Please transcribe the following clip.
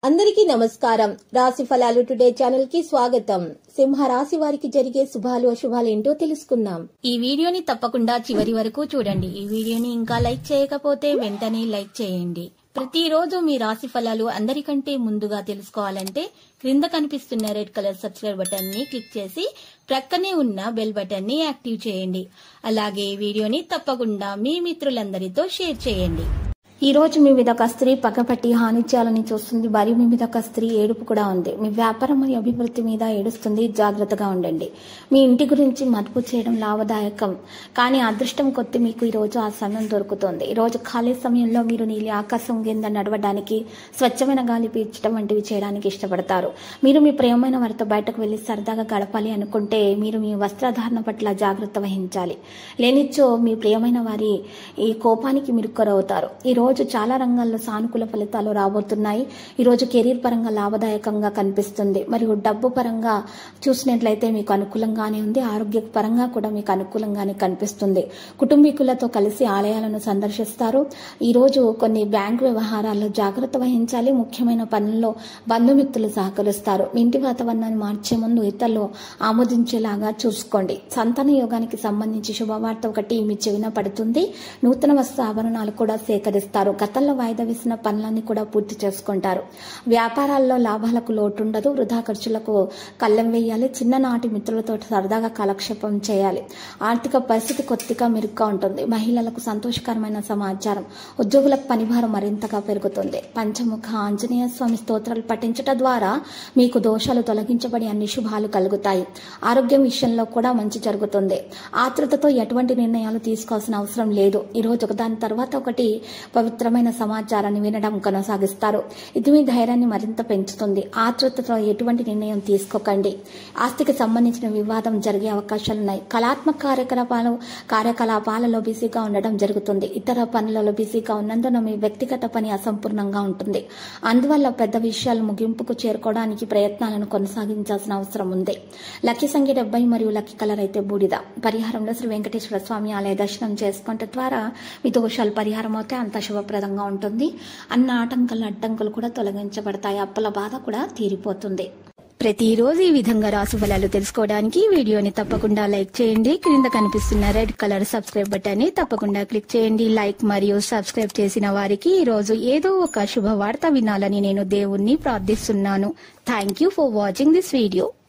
అందరికీ నమస్కారం రాశి ఫలాలు టుడే ఛానల్ కి స్వాగతం సింహ రాశి వారికి జరిగే శుభాలు అశుభాలు ఏంటో తెలుసుకుందాం ఈ వీడియోని తప్పకుండా చివరి వరకు చూడండి ఈ వీడియోని ఇంకా లైక్ చేయకపోతే వెంటనే లైక్ చేయండి ప్రతిరోజు మీ రాశి ఫలాలు అందరికంటే ముందుగా తెలుసుకోవాలంటే క్రింద కనిపిస్తున్న రెడ్ కలర్ సబ్స్క్రైబ్ బటన్ ని క్లిక్ చేసి ప్రక్కనే ఉన్న బెల్ బటన్ ని యాక్టివ్ చేయండి అలాగే ఈ వీడియోని తప్పకుండా మీ మిత్రులందరితో షేర్ చేయండి ఈ రోజు మీ మీద ఒక స్త్రీ పక్కపట్టి హాని చేయాలని చూస్తుంది మరియు మీ మీద ఒక స్త్రీ ఏడుపు కూడా ఉంది మీ వ్యాపారం మరియు అభివృద్ధి మీద ఏడుస్తుంది జాగ్రత్తగా ఉండండి మీ ఇంటి గురించి మదుపు చేయడం లాభదాయకం కానీ అదృష్టం కొద్ది మీకు ఈ రోజు ఆ సమయం దొరుకుతుంది ఈ రోజు ఖాళీ సమయంలో మీరు నీలి ఆకాశం కింద నడవడానికి స్వచ్ఛమైన గాలి పీల్చడం వంటివి చేయడానికి ఇష్టపడతారు మీరు మీ ప్రియమైన వారితో బయటకు వెళ్లి సరదాగా గడపాలి అనుకుంటే మీరు మీ వస్త్రధారణ పట్ల జాగ్రత్త వహించాలి లేనిచ్చో మీ ప్రియమైన వారి ఈ కోపానికి మీరు కొరవుతారు ఈ రోజు చాలా రంగాల్లో సానుకూల ఫలితాలు రాబోతున్నాయి ఈ రోజు కెరీర్ పరంగా లాభదాయకంగా కనిపిస్తుంది మరియు డబ్బు పరంగా చూసినట్లయితే మీకు అనుకూలంగానే ఉంది ఆరోగ్య పరంగా కూడా మీకు అనుకూలంగానే కనిపిస్తుంది కుటుంబీకులతో కలిసి ఆలయాలను సందర్శిస్తారు ఈ రోజు కొన్ని బ్యాంకు వ్యవహారాల్లో జాగ్రత్త వహించాలి ముఖ్యమైన పనుల్లో బంధుమిత్రులు సహకరిస్తారు మీ ఇంటి వాతావరణాన్ని మార్చే ముందు ఇతరులు ఆమోదించేలాగా చూసుకోండి సంతాన యోగానికి సంబంధించి శుభవార్త ఒకటి మీ చెవిన పడుతుంది నూతన వస్త్ర ఆభరణాలు కూడా సేకరిస్తారు గతంలో వాయిదా వేసిన పనులన్నీ కూడా పూర్తి చేసుకుంటారు వ్యాపారాల్లో లాభాలకు లోటుండదు వృధా ఖర్చులకు కళ్ళెం వేయాలి చిన్ననాటి మిత్రులతో సరదాగా కాలక్షేపం చేయాలి ఆర్థిక పరిస్థితి కొద్దిగా మెరుగ్గా ఉంటుంది మహిళలకు సంతోషకరమైన సమాచారం ఉద్యోగులకు పనిభారం మరింతగా పెరుగుతుంది పంచముఖ ఆంజనేయ స్వామి స్తోత్రాలు పఠించడం ద్వారా మీకు దోషాలు తొలగించబడి అన్ని శుభాలు కలుగుతాయి ఆరోగ్యం విషయంలో కూడా మంచి జరుగుతుంది ఆతృతతో ఎటువంటి నిర్ణయాలు తీసుకోవాల్సిన అవసరం లేదు ఈ రోజు ఒకదాని తర్వాత ఒకటి పవిత్రమైన సమాచారాన్ని వినడం కొనసాగిస్తారు ఇది మీ ధైర్యాన్ని మరింత పెంచుతుంది ఆతృతతో ఎటువంటి నిర్ణయం తీసుకోకండి ఆస్తికి సంబంధించిన వివాదం జరిగే అవకాశాలున్నాయి కళాత్మక కార్యకలాపాలు కార్యకలాపాలలో బిజీగా ఉండడం జరుగుతుంది ఇతర పనులలో బిజీగా ఉన్నందున మీ వ్యక్తిగత పని అసంపూర్ణంగా ఉంటుంది అందువల్ల పెద్ద విషయాలు ముగింపుకు చేరుకోవడానికి ప్రయత్నాలను కొనసాగించాల్సిన అవసరం ఉంది లక్కీ సంఖ్య డెబ్బై మరియు లక్కీ కలర్ అయితే బూడిద పరిహారంలో శ్రీ వెంకటేశ్వర స్వామి ఆలయ దర్శనం చేసుకుంటే ద్వారా మీ దోషాలు పరిహారం అవుతే అంత శుభప్రదంగా ఉంటుంది అన్న ఆటంకాలు అడ్డంకులు కూడా తొలగించబడతాయి అప్పుల బాధ కూడా తీరిపోతుంది ప్రతిరోజు ఈ విధంగా రాసు ఫలాలు తెలుసుకోవడానికి ఈ వీడియోని తప్పకుండా లైక్ చేయండి క్రింద కనిపిస్తున్న రెడ్ కలర్ సబ్స్క్రైబ్ బటన్ ని తప్పకుండా క్లిక్ చేయండి లైక్ మరియు సబ్స్క్రైబ్ చేసిన వారికి ఈ రోజు ఏదో ఒక శుభవార్త వినాలని నేను దేవుణ్ణి ప్రార్థిస్తున్నాను thank you for watching this video